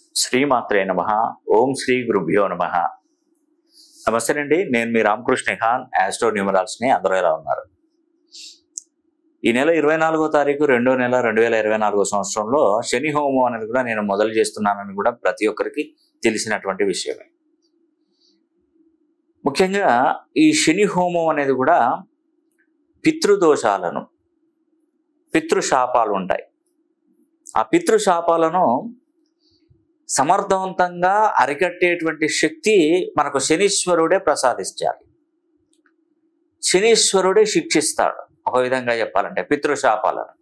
శ్రీమాత్రే నమ ఓం శ్రీ గురుభ్యో నమ నమస్తే అండి నేను మీ రామకృష్ణ ఖాన్ యాస్ట్రో న్యూమరాల్స్ని అందరూ ఎలా ఉన్నారు ఈ నెల ఇరవై నాలుగో తారీఖు రెండో నెల రెండు వేల ఇరవై నాలుగో సంవత్సరంలో శని హోమం అనేది కూడా నేను మొదలు చేస్తున్నానని కూడా ప్రతి ఒక్కరికి తెలిసినటువంటి విషయమే ముఖ్యంగా ఈ శని హోమం అనేది కూడా పితృదోషాలను పితృశాపాలు ఉంటాయి ఆ పితృశాపాలను సమర్థవంతంగా అరికట్టేటువంటి శక్తి మనకు శనీశ్వరుడే ప్రసాదించాలి శనీశ్వరుడే శిక్షిస్తాడు ఒక విధంగా చెప్పాలంటే పితృశాపాలను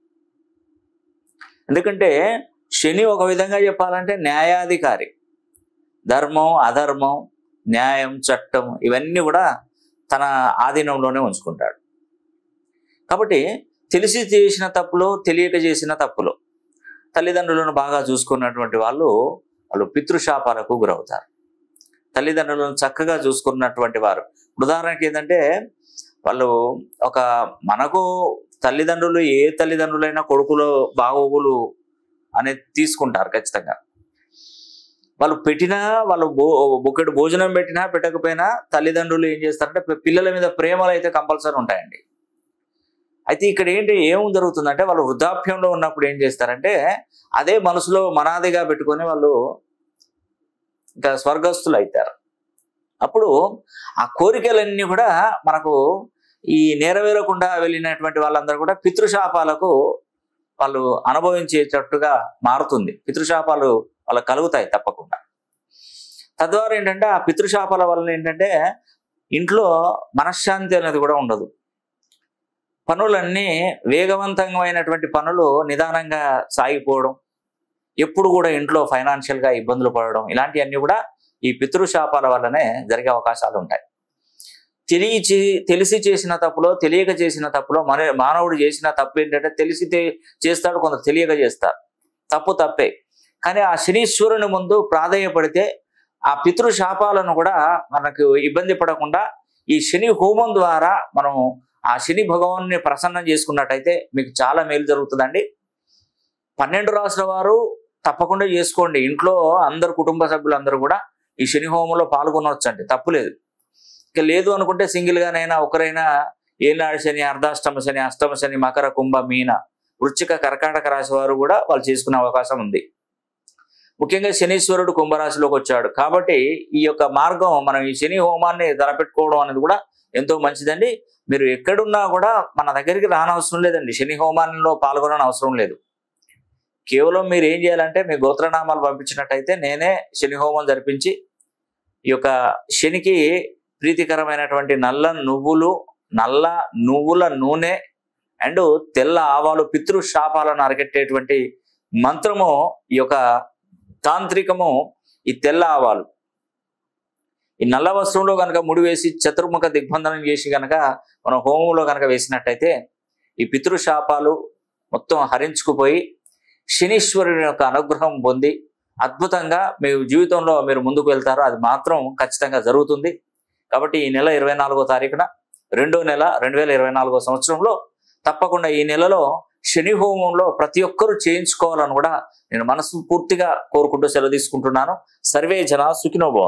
ఎందుకంటే శని ఒక విధంగా చెప్పాలంటే న్యాయాధికారి ధర్మం అధర్మం న్యాయం చట్టం ఇవన్నీ కూడా తన ఆధీనంలోనే ఉంచుకుంటాడు కాబట్టి తెలిసి చేసిన తప్పులు తెలియక చేసిన తప్పులు తల్లిదండ్రులను బాగా చూసుకున్నటువంటి వాళ్ళు వాళ్ళు పితృశాపాలకు గురవుతారు తల్లిదండ్రులను చక్కగా చూసుకున్నటువంటి వారు ఉదాహరణకి ఏంటంటే వాళ్ళు ఒక మనకు తల్లిదండ్రులు ఏ తల్లిదండ్రులైనా కొడుకులు బాగోగులు అనేది తీసుకుంటారు ఖచ్చితంగా వాళ్ళు పెట్టినా వాళ్ళు బో బొక్కడు భోజనం పెట్టినా పెట్టకపోయినా తల్లిదండ్రులు ఏం చేస్తారంటే పి- పిల్లల మీద ప్రేమలు అయితే కంపల్సరీ ఉంటాయండి అయితే ఇక్కడ ఏంటి ఏం జరుగుతుందంటే వాళ్ళు వృద్ధాప్యంలో ఉన్నప్పుడు ఏం చేస్తారంటే అదే మనసులో మనాదిగా పెట్టుకొని వాళ్ళు ఇంకా స్వర్గస్థులు అవుతారు అప్పుడు ఆ కోరికలన్నీ కూడా మనకు ఈ నెరవేరకుండా వెళ్ళినటువంటి వాళ్ళందరూ కూడా పితృశాపాలకు వాళ్ళు అనుభవించేటట్టుగా మారుతుంది పితృశాపాలు వాళ్ళకి కలుగుతాయి తప్పకుండా తద్వారా ఏంటంటే ఆ పితృశాపాల వలన ఏంటంటే ఇంట్లో మనశ్శాంతి అనేది కూడా ఉండదు పనులన్నీ వేగవంతమైనటువంటి పనులు నిదానంగా సాగిపోవడం ఎప్పుడు కూడా ఇంట్లో ఫైనాన్షియల్గా ఇబ్బందులు పడడం ఇలాంటివన్నీ కూడా ఈ పితృశాపాల వల్లనే జరిగే అవకాశాలు ఉంటాయి తెలియచి తెలిసి చేసిన తప్పులో తెలియక చేసిన తప్పులో మన మానవుడు చేసిన తప్పు ఏంటంటే తెలిసి తే- చేస్తాడు కొందరు తెలియక చేస్తారు తప్పు తప్పే కానీ ఆ శనీశ్వరుని ముందు ప్రాధేయపడితే ఆ పితృశాపాలను కూడా మనకు ఇబ్బంది పడకుండా ఈ శని హోమం ద్వారా మనం ఆ శని భగవాన్ని ప్రసన్నం చేసుకున్నట్టయితే మీకు చాలా మేలు జరుగుతుందండి పన్నెండు రాసుల వారు తప్పకుండా చేసుకోండి ఇంట్లో అందరు కుటుంబ సభ్యులందరూ కూడా ఈ శని హోమంలో పాల్గొనవచ్చు అండి తప్పులేదు ఇక లేదు అనుకుంటే సింగిల్ గానైనా ఒకరైనా ఏనాడు శని అర్ధాష్టమ శని అష్టమ శని మకర కుంభ మీన వృశ్చిక కర్కాటక రాశి వారు కూడా వాళ్ళు చేసుకునే అవకాశం ఉంది ముఖ్యంగా శనీశ్వరుడు కుంభరాశిలోకి వచ్చాడు కాబట్టి ఈ యొక్క మార్గం మనం ఈ శని హోమాన్ని తలపెట్టుకోవడం అనేది కూడా ఎంతో మంచిదండి మీరు ఎక్కడున్నా కూడా మన దగ్గరికి రానవసరం లేదండి శని హోమాల్లో పాల్గొనని అవసరం లేదు కేవలం మీరు ఏం చేయాలంటే మీ గోత్రనామాలు పంపించినట్టయితే నేనే శని హోమం జరిపించి ఈ యొక్క శనికి ప్రీతికరమైనటువంటి నల్ల నువ్వులు నల్ల నువ్వుల నూనె అండ్ తెల్ల ఆవాలు పితృ శాపాలను అరగట్టేటువంటి మంత్రము ఈ యొక్క తాంత్రికము ఈ తెల్ల ఆవాలు ఈ నల్ల వస్త్రంలో కనుక ముడి వేసి చతుర్ముఖ దిగ్బంధనం చేసి కనుక మనం హోమంలో కనుక వేసినట్టయితే ఈ పితృశాపాలు మొత్తం హరించుకుపోయి శనీశ్వరుని యొక్క అనుగ్రహం పొంది అద్భుతంగా మీ జీవితంలో మీరు ముందుకు వెళ్తారో అది మాత్రం ఖచ్చితంగా జరుగుతుంది కాబట్టి ఈ నెల ఇరవై నాలుగో తారీఖున రెండో నెల రెండు వేల ఇరవై నాలుగో సంవత్సరంలో తప్పకుండా ఈ నెలలో శని హోమంలో ప్రతి ఒక్కరూ చేయించుకోవాలని కూడా నేను మనస్ఫూర్తిగా కోరుకుంటూ సెలవు తీసుకుంటున్నాను సర్వే జన సుఖినోభవం